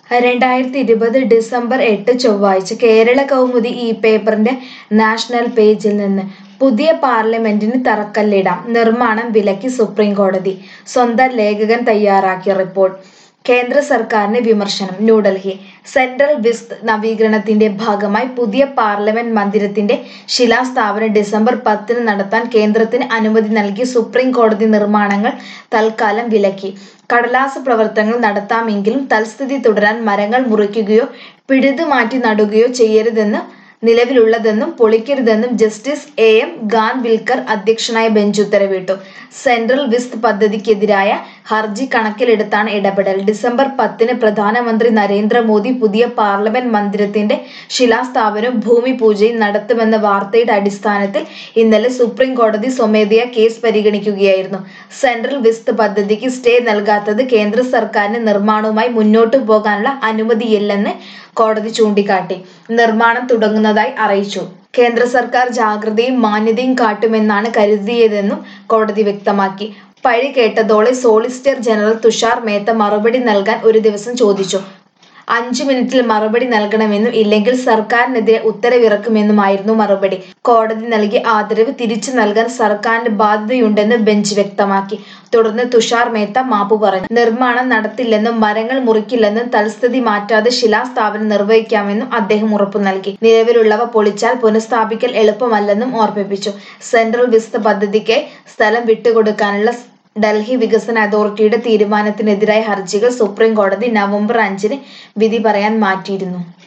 രണ്ടായിരത്തി ഇരുപത് ഡിസംബർ എട്ട് ചൊവ്വാഴ്ച കേരള കൗമുദി ഈ പേപ്പറിന്റെ നാഷണൽ പേജിൽ നിന്ന് പുതിയ പാർലമെന്റിന് തറക്കല്ലിടാം നിർമ്മാണം വിലക്കി സുപ്രീം കോടതി സ്വന്തം ലേഖകൻ തയ്യാറാക്കിയ റിപ്പോർട്ട് കേന്ദ്ര സർക്കാരിന് വിമർശനം ന്യൂഡൽഹി സെൻട്രൽ വിസ്ത് നവീകരണത്തിന്റെ ഭാഗമായി പുതിയ പാർലമെന്റ് മന്ദിരത്തിന്റെ ശിലാസ്ഥാപനം ഡിസംബർ പത്തിന് നടത്താൻ കേന്ദ്രത്തിന് അനുമതി നൽകി സുപ്രീം കോടതി നിർമ്മാണങ്ങൾ തൽക്കാലം വിലക്കി കടലാസ് പ്രവർത്തനങ്ങൾ നടത്താമെങ്കിലും തൽസ്ഥിതി തുടരാൻ മരങ്ങൾ മുറിക്കുകയോ പിഴുതുമാറ്റി നടുകയോ ചെയ്യരുതെന്ന് നിലവിലുള്ളതെന്നും പൊളിക്കരുതെന്നും ജസ്റ്റിസ് എ എം ഖാൻവിൽക്കർ അധ്യക്ഷനായ ബെഞ്ച് ഉത്തരവിട്ടു സെൻട്രൽ വിസ്ത് പദ്ധതിക്കെതിരായ ഹർജി കണക്കിലെടുത്താണ് ഇടപെടൽ ഡിസംബർ പത്തിന് പ്രധാനമന്ത്രി നരേന്ദ്രമോദി പുതിയ പാർലമെന്റ് മന്ദിരത്തിന്റെ ശിലാസ്ഥാപനവും ഭൂമി പൂജയും നടത്തുമെന്ന വാർത്തയുടെ അടിസ്ഥാനത്തിൽ ഇന്നലെ സുപ്രീം കോടതി സ്വമേധയാ കേസ് പരിഗണിക്കുകയായിരുന്നു സെൻട്രൽ വിസ്ത് പദ്ധതിക്ക് സ്റ്റേ നൽകാത്തത് കേന്ദ്ര സർക്കാരിന് നിർമ്മാണവുമായി മുന്നോട്ടു പോകാനുള്ള അനുമതിയില്ലെന്ന് കോടതി ചൂണ്ടിക്കാട്ടി നിർമ്മാണം തുടങ്ങുന്നതായി അറിയിച്ചു കേന്ദ്ര സർക്കാർ ജാഗ്രതയും മാന്യതയും കാട്ടുമെന്നാണ് കരുതിയതെന്നും കോടതി വ്യക്തമാക്കി പഴി കേട്ടതോടെ സോളിസിറ്റർ ജനറൽ തുഷാർ മേത്ത മറുപടി നൽകാൻ ഒരു ദിവസം ചോദിച്ചു അഞ്ചു മിനിറ്റിൽ മറുപടി നൽകണമെന്നും ഇല്ലെങ്കിൽ സർക്കാരിനെതിരെ ഉത്തരവിറക്കുമെന്നുമായിരുന്നു മറുപടി കോടതി നൽകിയ ആദരവ് തിരിച്ചു നൽകാൻ സർക്കാരിന് ബാധ്യതയുണ്ടെന്ന് ബെഞ്ച് വ്യക്തമാക്കി തുടർന്ന് തുഷാർ മേത്ത മാപ്പ് പറഞ്ഞു നിർമ്മാണം നടത്തില്ലെന്നും മരങ്ങൾ മുറിക്കില്ലെന്നും തൽസ്ഥിതി മാറ്റാതെ ശിലാസ്ഥാപനം നിർവഹിക്കാമെന്നും അദ്ദേഹം ഉറപ്പു നൽകി നിലവിലുള്ളവ പൊളിച്ചാൽ പുനഃസ്ഥാപിക്കൽ എളുപ്പമല്ലെന്നും ഓർമ്മിപ്പിച്ചു സെൻട്രൽ വിസ്ത പദ്ധതിക്ക് സ്ഥലം വിട്ടുകൊടുക്കാനുള്ള ഡൽഹി വികസന അതോറിറ്റിയുടെ തീരുമാനത്തിനെതിരായ ഹർജികൾ സുപ്രീം കോടതി നവംബർ അഞ്ചിന് വിധി പറയാൻ മാറ്റിയിരുന്നു